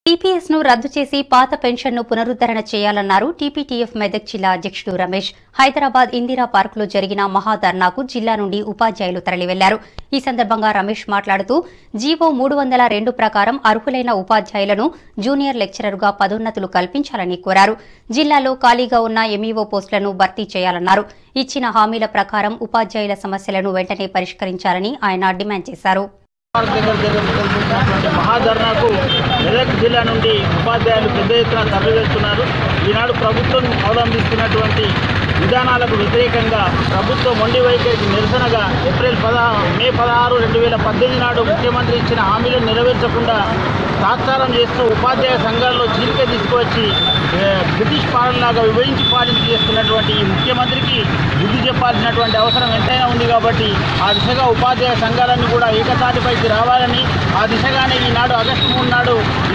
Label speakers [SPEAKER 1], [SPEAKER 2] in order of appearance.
[SPEAKER 1] TPS ను రద్దు చేసి పాత పెన్షన్ ను పునరుద్ధరణ చేయాలన్నారు టీపీటీఎఫ్ మెదక్ జిల్లా అధ్యక్షుడు రమేష్ హైదరాబాద్ ఇందిరా పార్క్ లో జరిగిన మహాధర్నాకు జిల్లా నుండి ఉపాధ్యాయులు తరలివెళ్లారు ఈ సందర్భంగా రమేష్ మాట్లాడుతూ జీవో మూడు వందల రెండు ప్రకారం అర్హులైన ఉపాధ్యాయులను జూనియర్ లెక్చరర్గా పదోన్నతులు కల్పించాలని కోరారు జిల్లాలో ఖాళీగా ఉన్న ఎంఈఓ పోస్టులను భర్తీ చేయాలన్నారు ఇచ్చిన హామీల ప్రకారం ఉపాధ్యాయుల సమస్యలను వెంటనే పరిష్కరించాలని ఆయన డిమాండ్ చేశారు
[SPEAKER 2] పార్క్ దగ్గర జరుగుతున్నటువంటి మహాధర్నాకు మెదక్ జిల్లా నుండి ఉపాధ్యాయులు పెద్ద ఎత్తున తరలివెళ్తున్నారు ఈనాడు ప్రభుత్వం అవలంబిస్తున్నటువంటి విధానాలకు వ్యతిరేకంగా ప్రభుత్వం మొండి వైఖరికి నిరసనగా ఏప్రిల్ పదహారు మే పదహారు రెండు వేల పద్దెనిమిది నాడు ముఖ్యమంత్రి ఇచ్చిన హామీలను నెరవేర్చకుండా తాత్సారం చేస్తూ ఉపాధ్యాయ సంఘాల్లో చీలిక తీసుకువచ్చి ఏ, బ్రిటిష్ పాలనలాగా విభజించి పాలించి చేస్తున్నటువంటి ఈ ముఖ్యమంత్రికి బుద్ధి చెప్పాల్సినటువంటి అవసరం ఎంతైనా ఉంది కాబట్టి ఆ దిశగా ఉపాధ్యాయ సంఘాలన్నీ కూడా ఏకతాటిపైకి రావాలని ఆ దిశగానే ఈనాడు ఆగస్టు మూడు నాడు